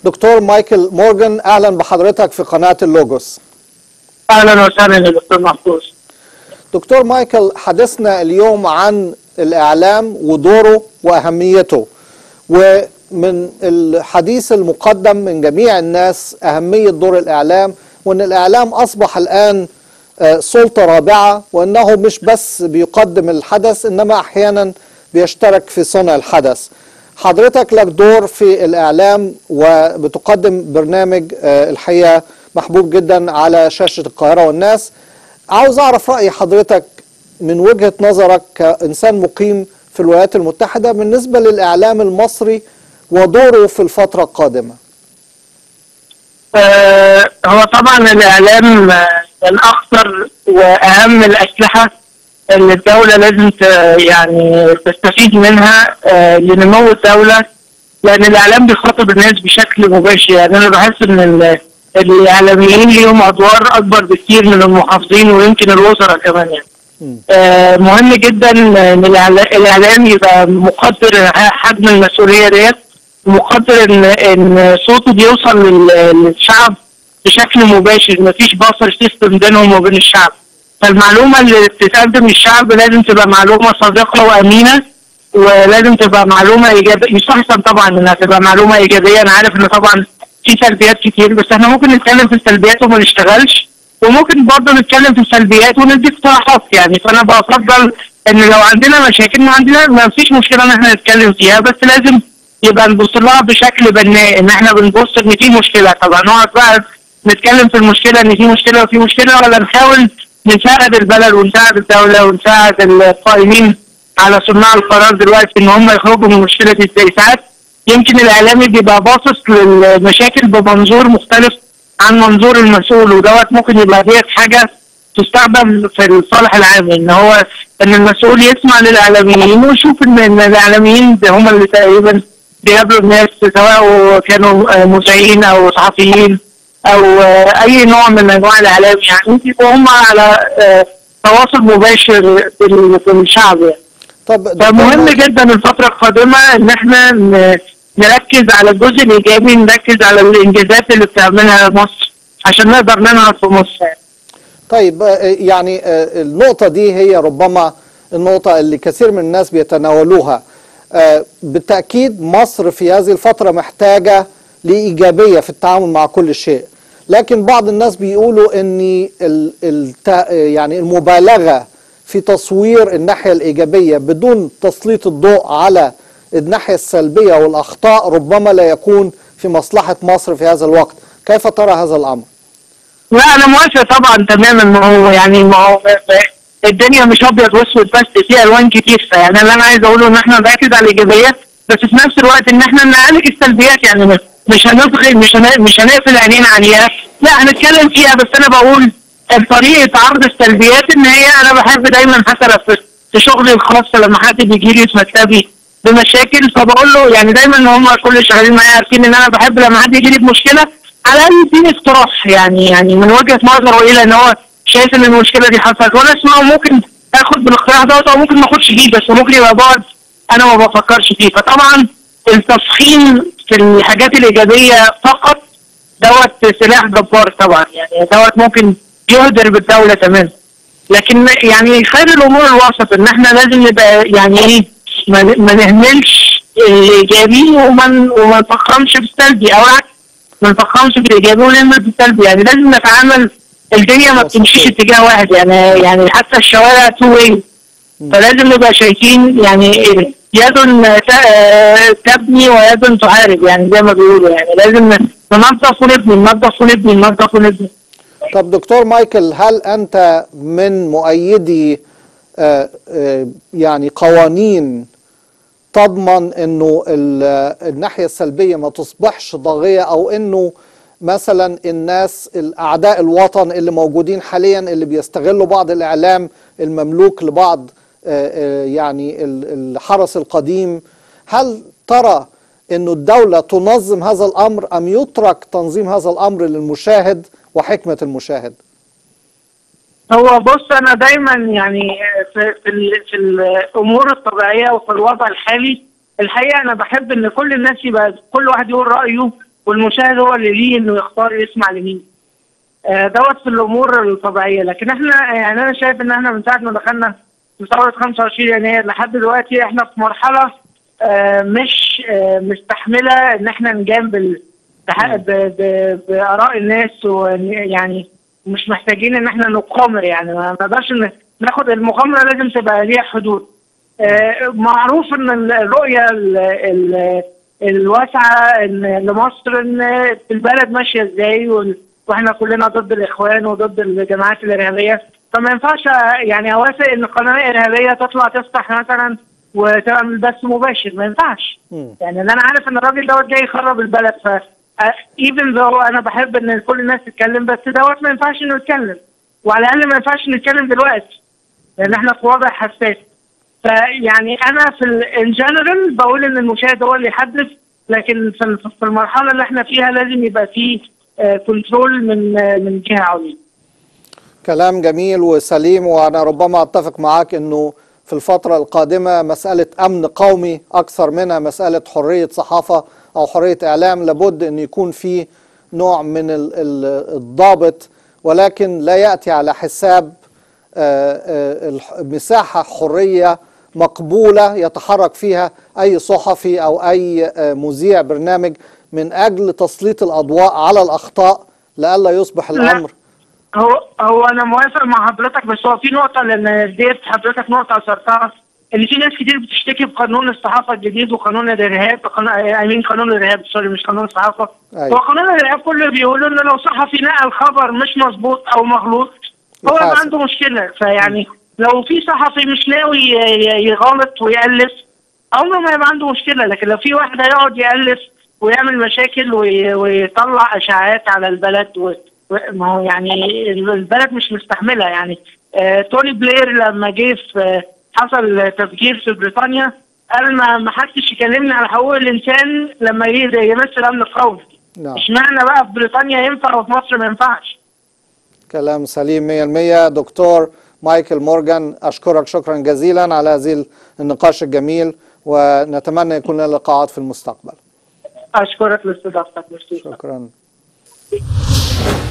دكتور مايكل مورجان اهلا بحضرتك في قناه اللوجوس اهلا وسهلا يا دكتور محفوظ دكتور مايكل حدثنا اليوم عن الاعلام ودوره واهميته ومن الحديث المقدم من جميع الناس اهميه دور الاعلام وان الاعلام اصبح الان آه، سلطه رابعه وانه مش بس بيقدم الحدث انما احيانا بيشترك في صنع الحدث حضرتك لك دور في الاعلام وبتقدم برنامج آه، الحقيقه محبوب جدا على شاشه القاهره والناس عاوز اعرف راي حضرتك من وجهه نظرك كانسان مقيم في الولايات المتحده بالنسبه للاعلام المصري ودوره في الفتره القادمه آه هو طبعا الاعلام آه، من اخطر واهم الاسلحه اللي الدوله لازم ت- يعني تستفيد منها آه لنمو الدوله لان الاعلام بيخاطب الناس بشكل مباشر يعني انا بحس ان ال- الاعلاميين ليهم ادوار اكبر بكتير من المحافظين ويمكن الوزراء كمان يعني آه، مهم جدا ان الإعلا- الاعلام يبقى مقدر حجم المسؤوليه ديت مقدر ان ان صوته بيوصل لل- للشعب بشكل مباشر مفيش بافر سيستم بينهم وبين الشعب فالمعلومه اللي بتتقدم للشعب لازم تبقى معلومه صادقه وامينه ولازم تبقى معلومه ايجابيه يستحسن طبعا انها تبقى معلومه ايجابيه انا عارف ان طبعا في سلبيات كتير بس احنا ممكن نتكلم في السلبيات وما نشتغلش وممكن برضه نتكلم في السلبيات وندي اقتراحات يعني فانا بفضل ان لو عندنا مشاكل ما عندنا ما فيش مشكله ان احنا نتكلم فيها بس لازم يبقى نبص لها بشكل بناء ان احنا بنبص ان في مشكله طبعا نقعد بقى نتكلم في المشكله ان في مشكله وفي مشكله ولا نحاول نساعد البلد ونساعد الدوله ونساعد القائمين على صناع القرار دلوقتي ان هم يخرجوا من المشكله دي ازاي ساعات يمكن الاعلامي بيبقى باصص للمشاكل بمنظور مختلف عن منظور المسؤول ودوت ممكن يبقى ديت حاجه تستخدم في الصالح العام ان هو ان المسؤول يسمع للاعلاميين ويشوف ان إن الاعلاميين هم اللي تقريبا بيقابلوا الناس سواء كانوا آه، مذيعين او صحفيين او آه، اي نوع من انواع الاعلام يعني بيبقوا هم على آه، تواصل مباشر بال- بالشعب يعني طب دكتور فمهم مايكل- جدا الفترة القادمة ان احنا ن- نركز على الجزء الايجابي نركز على الانجازات اللي بتعملها مصر عشان نقدر ننهض في مصر يعني. طيب آه، يعني آه، النقطة دي هي ربما النقطة اللي كثير من الناس بيتناولوها آه، بالتأكيد مصر في هذه الفترة محتاجة لإيجابية في التعامل مع كل شيء لكن بعض الناس بيقولوا ان ال- الت- يعني المبالغة في تصوير الناحية الإيجابية بدون تسليط الضوء على الناحية السلبية والأخطاء ربما لا يكون في مصلحة مصر في هذا الوقت كيف ترى هذا الأمر؟ لا انا موافق طبعا تماما ما هو يعني ما هو الدنيا مش ابيض واسود بس في الوان كتير فيعني اللي انا عايز اقوله ان احنا نركز على الايجابيات بس في نفس الوقت ان احنا نعالج السلبيات يعني مش- مش هنصغي مش هن- مش هنقفل عينينا عليها لا هنتكلم فيها بس انا بقول طريقه عرض السلبيات ان هي انا بحب دايما حتى في في شغلي الخاص لما حد بيجي لي يتمسى بي بمشاكل فبقول له يعني دايما ان هم كل اللي شغالين معايا عارفين ان انا بحب لما حد يجي لي بمشكله على الاقل يديني اقتراح يعني يعني من وجهه نظره الى ان هو شايف ان المشكله دي حصلت وانا اسمعه ممكن اخد بالاقتراح دوت او ممكن ما اخدش فيه بس ممكن يبقى بعد انا ما بفكرش فيه فطبعا التسخين في الحاجات الايجابيه فقط دوت سلاح جبار طبعا يعني دوت ممكن يهدر بالدوله تماما لكن يعني خير الامور الوسط ان احنا لازم نبقى يعني ايه ما ما نهملش الايجابي وما ن- وما نفخمش بالسلبي او العكس ما نفخمش بالايجابي ونهمل بالسلبي يعني لازم نتعامل الدنيا ما بتمشيش اتجاه واحد يعني يعني حتى الشوارع تو واي فلازم نبقى شايفين يعني يد ت- تبني ويد تعارب يعني زي ما بيقولوا يعني لازم ننظف ونبني ننظف ونبني ننظف ونبني طب دكتور مايكل هل أنت من مؤيدي آه، آه، يعني قوانين تضمن انه ال- الناحية السلبية ما تصبحش ضاغية او انه مثلا الناس الاعداء الوطن اللي موجودين حاليا اللي بيستغلوا بعض الاعلام المملوك لبعض آه، آه، يعني ال- الحرس القديم هل ترى انه الدولة تنظم هذا الامر ام يترك تنظيم هذا الامر للمشاهد وحكمة المشاهد هو بص انا دايما يعني في في, ال- في الامور الطبيعيه وفي الوضع الحالي الحقيقه انا بحب ان كل الناس يبقى كل واحد يقول رايه والمشاهد هو اللي ليه انه يختار يسمع لمين آه، دوت في الامور الطبيعيه لكن احنا يعني انا شايف ان احنا من ساعه ما دخلنا في ثوره 25 يناير لحد دلوقتي احنا في مرحله آه، مش آه، مستحمله ان احنا نجامل بح- ب- ب- باراء الناس ويعني مش محتاجين ان احنا نقامر يعني ما نقدرش ن- ناخد المغامره لازم تبقى ليها حدود آه، معروف ان ال- الرؤيه ال- ال- الواسعه ان لمصر ان البلد ماشيه ازاي وال- واحنا كلنا ضد الاخوان وضد الجماعات الارهابيه فما ينفعش يعني اوافق ان قناه ارهابيه تطلع تفتح مثلا وتعمل بث مباشر ما ينفعش مم. يعني إن انا عارف ان الراجل دوت جاي يخرب البلد ف ايفن ذو انا بحب ان كل الناس تتكلم بس دوت ما ينفعش انه يتكلم وعلى الاقل ما ينفعش نتكلم دلوقتي لان احنا في وضع حساس فيعني انا في ان جنرال بقول ان المشاهد هو اللي يحدث لكن في ال- في المرحله اللي احنا فيها لازم يبقى فيه كنترول من آه، من جهه عليا كلام جميل وسليم وانا ربما اتفق معاك انه في الفترة القادمة مسألة امن قومي اكثر منها مسألة حرية صحافة او حرية اعلام لابد ان يكون في نوع من ال- ال- الضابط ولكن لا يأتي على حساب آه، آه، الح- مساحة حرية مقبولة يتحرك فيها أي صحفي أو أي آه، مذيع برنامج من أجل تسليط الأضواء على الأخطاء لئلا يصبح لا. الأمر هو هو انا موافق مع حضرتك بس هو في نقطه لان ديت حضرتك نقطه اثرتها ان في ناس كتير بتشتكي بقانون الصحافه الجديد وقانون الارهاب اي مين قانون الارهاب سوري مش قانون الصحافه أيوة. هو قانون الارهاب كله بيقولوا ان لو صحفي نقل خبر مش مظبوط او مغلوط هو يبقى يحاسب. عنده مشكله فيعني لو في صحفي مش ناوي ي- ي- يغلط ويألف عمره ما يبقى عنده مشكله لكن لو في واحد هيقعد يألف ويعمل مشاكل وي- ويطلع اشاعات على البلد و... و- ما هو يعني البلد مش مستحمله يعني آه توني بلير لما جه في آه، حصل تفجير في بريطانيا قال ما ما حدش يكلمني على حقوق الانسان لما ي- يمثل امن القومي نعم اشمعنى بقى في بريطانيا ينفع وفي مصر ما ينفعش كلام سليم 100% دكتور مايكل مورجان أشكرك شكرا جزيلا على هذه النقاش الجميل ونتمنى يكون لنا لقاءات في المستقبل اشكرك لاستضافتك ميرسي شكرا